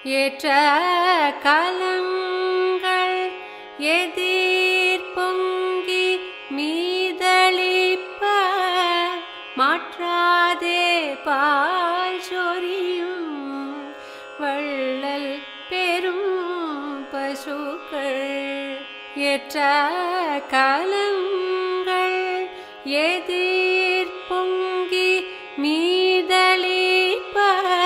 ஏற்ற கலங்கள் எதிர் பொங்கி மீதளிப்ப மாற்றாதே பால் சொரியும் வள்ளல் பெரும் பசுக்கள் ஏற்ற கலங்கள் எதிர் பொங்கி மீதளிப்ப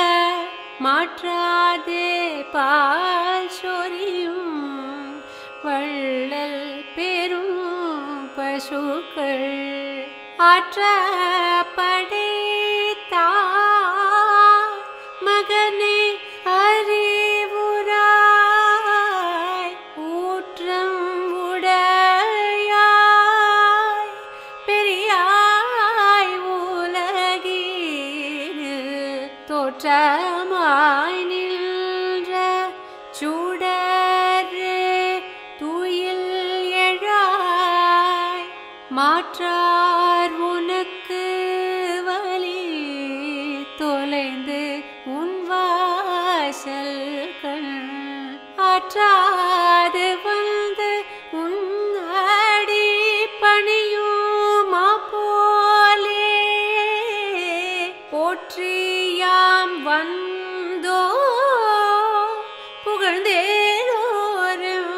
மாற்றாதே பால் சொரியும் வள்ளல் பெரும் பசுக்கள் ஆற்ற படைத்தா மகனே அறிவுராய் ஊற்றம் உடையாய் பெரியாய் உலகீர் தோற்றமாய் நின்ற சுடரே துயில் எழாய் மாற்றார் உனக்கு வழி தொலைந்து உன் வாசல் கண் ஆற்றாது வந்து உன் அடி பணியுமா போலே போற்றியாம் வந்தோ புகழ்ந்தேரோரும்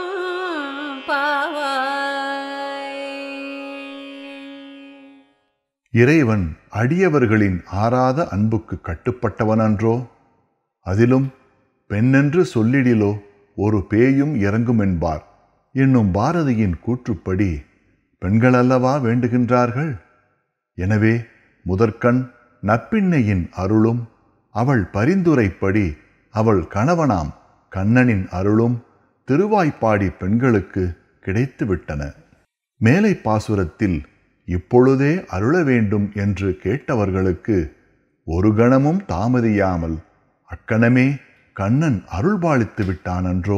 பாவாய் இறைவன் அடியவர்களின் ஆறாத அன்புக்கு கட்டுப்பட்டவனன்றோ அதிலும் பெண்ணென்று சொல்லிடிலோ ஒரு பேயும் இறங்கும் என்பார் என்னும் பாரதியின் கூற்றுப்படி பெண்கள் அல்லவா வேண்டுகின்றார்கள் எனவே முதற்கண் நப்பிண்ணையின் அருளும் அவள் பரிந்துரைப்படி அவள் கணவனாம் கண்ணனின் அருளும் திருவாய்ப்பாடி பெண்களுக்கு கிடைத்துவிட்டன மேலை பாசுரத்தில் இப்பொழுதே அருள வேண்டும் என்று கேட்டவர்களுக்கு ஒரு கணமும் தாமதியாமல் அக்கணமே கண்ணன் அருள்பாலித்து விட்டானன்றோ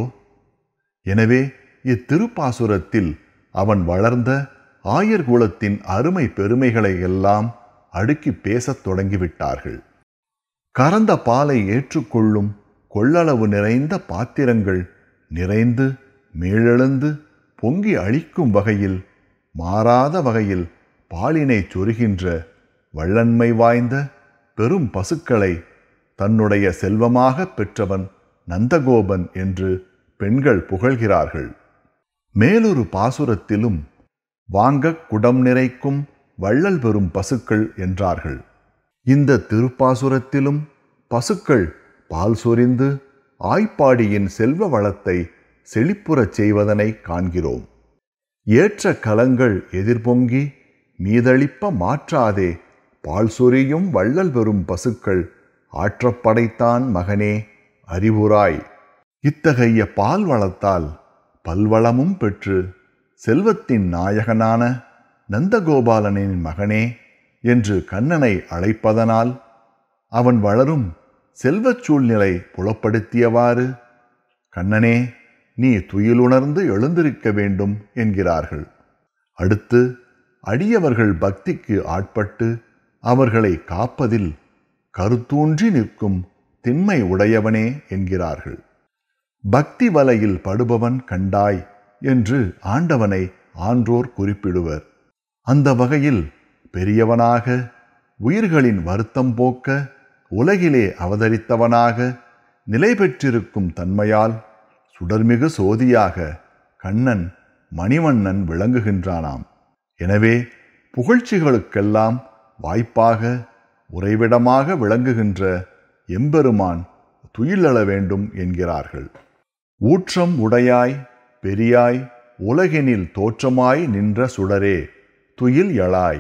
எனவே இத்திருப்பாசுரத்தில் அவன் வளர்ந்த ஆயர் குலத்தின் அருமை பெருமைகளை எல்லாம் அடுக்கி பேசத் தொடங்கிவிட்டார்கள் கறந்த பாலை ஏற்றுக்கொள்ளும் கொள்ளளவு நிறைந்த பாத்திரங்கள் நிறைந்து மேலெழுந்து பொங்கி அழிக்கும் வகையில் மாறாத வகையில் பாலினை சொருகின்ற வள்ளன்மை வாய்ந்த பெரும் பசுக்களை தன்னுடைய செல்வமாக பெற்றவன் நந்தகோபன் என்று பெண்கள் புகழ்கிறார்கள் மேலொரு பாசுரத்திலும் வாங்கக் குடம் நிறைக்கும் வள்ளல் பெறும் பசுக்கள் என்றார்கள் இந்த திருப்பாசுரத்திலும் பசுக்கள் பால் சொரிந்து ஆய்ப்பாடியின் செல்வ வளத்தை செழிப்புறச் செய்வதனை காண்கிறோம் ஏற்ற கலங்கள் எதிர்பொங்கி மீதளிப்ப மாற்றாதே பால் சொரியும் வள்ளல் பெறும் பசுக்கள் ஆற்றப்படைத்தான் மகனே அறிவுராய் இத்தகைய பால் வளத்தால் பல்வளமும் பெற்று செல்வத்தின் நாயகனான நந்தகோபாலனின் மகனே என்று கண்ணனை அழைப்பதனால் அவன் வளரும் செல்வச் சூழ்நிலை புலப்படுத்தியவாறு கண்ணனே நீ துயிலுணர்ந்து எழுந்திருக்க வேண்டும் என்கிறார்கள் அடுத்து அடியவர்கள் பக்திக்கு ஆட்பட்டு அவர்களை காப்பதில் கருத்தூன்றி நிற்கும் திண்மை உடையவனே என்கிறார்கள் பக்தி வலையில் படுபவன் கண்டாய் என்று ஆண்டவனை ஆன்றோர் குறிப்பிடுவர் அந்த வகையில் பெரியவனாக உயிர்களின் வருத்தம் போக்க உலகிலே அவதரித்தவனாக நிலை பெற்றிருக்கும் தன்மையால் சுடர்மிகு சோதியாக கண்ணன் மணிவண்ணன் விளங்குகின்றானாம் எனவே புகழ்ச்சிகளுக்கெல்லாம் வாய்ப்பாக உறைவிடமாக விளங்குகின்ற எம்பெருமான் துயிலெழ வேண்டும் என்கிறார்கள் ஊற்றம் உடையாய் பெரியாய் உலகினில் தோற்றமாய் நின்ற சுடரே துயில் எழாய்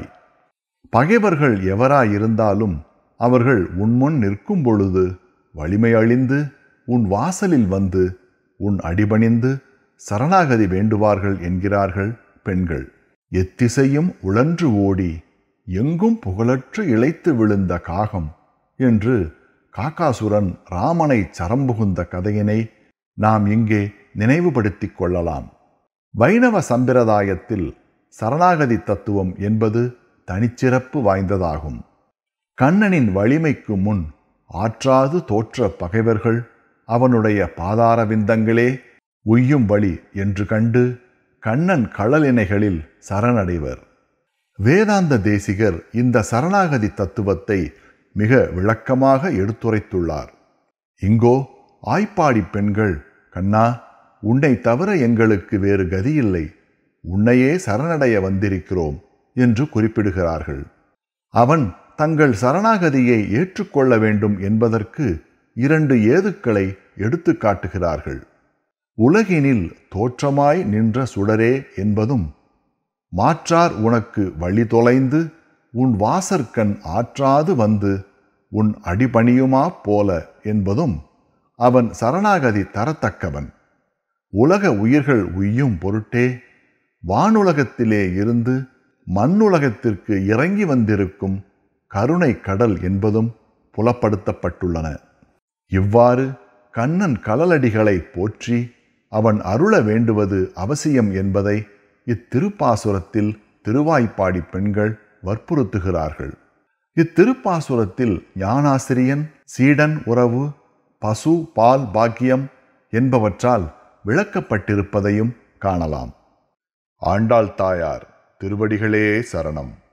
பகைவர்கள் எவராயிருந்தாலும் அவர்கள் உன்முன் நிற்கும் பொழுது வலிமை அழிந்து உன் வாசலில் வந்து உன் அடிபணிந்து சரணாகதி வேண்டுவார்கள் என்கிறார்கள் பெண்கள் எத்திசையும் உழன்று ஓடி எங்கும் புகழற்று இழைத்து விழுந்த காகம் என்று காக்காசுரன் ராமனை சரம்புகுந்த கதையினை நாம் இங்கே நினைவுபடுத்திக் கொள்ளலாம் வைணவ சம்பிரதாயத்தில் சரணாகதி தத்துவம் என்பது தனிச்சிறப்பு வாய்ந்ததாகும் கண்ணனின் வலிமைக்கு முன் ஆற்றாது தோற்ற பகைவர்கள் அவனுடைய பாதார விந்தங்களே உய்யும் வழி என்று கண்டு கண்ணன் களலினைகளில் சரணடைவர் வேதாந்த தேசிகர் இந்த சரணாகதி தத்துவத்தை மிக விளக்கமாக எடுத்துரைத்துள்ளார் இங்கோ ஆய்ப்பாடி பெண்கள் கண்ணா உன்னை தவிர எங்களுக்கு வேறு கதியில்லை உன்னையே சரணடைய வந்திருக்கிறோம் என்று குறிப்பிடுகிறார்கள் அவன் தங்கள் சரணாகதியை ஏற்றுக்கொள்ள வேண்டும் என்பதற்கு இரண்டு ஏதுக்களை எடுத்து காட்டுகிறார்கள் உலகினில் தோற்றமாய் நின்ற சுடரே என்பதும் மாற்றார் உனக்கு வழி தொலைந்து உன் வாசற்கண் ஆற்றாது வந்து உன் அடிபணியுமா போல என்பதும் அவன் சரணாகதி தரத்தக்கவன் உலக உயிர்கள் உய்யும் பொருட்டே வானுலகத்திலே இருந்து மண்ணுலகத்திற்கு இறங்கி வந்திருக்கும் கருணை கடல் என்பதும் புலப்படுத்தப்பட்டுள்ளன இவ்வாறு கண்ணன் கலலடிகளை போற்றி அவன் அருள வேண்டுவது அவசியம் என்பதை இத்திருப்பாசுரத்தில் திருவாய்ப்பாடி பெண்கள் வற்புறுத்துகிறார்கள் இத்திருப்பாசுரத்தில் ஞானாசிரியன் சீடன் உறவு பசு பால் பாக்கியம் என்பவற்றால் விளக்கப்பட்டிருப்பதையும் காணலாம் ஆண்டாள் தாயார் திருவடிகளே சரணம்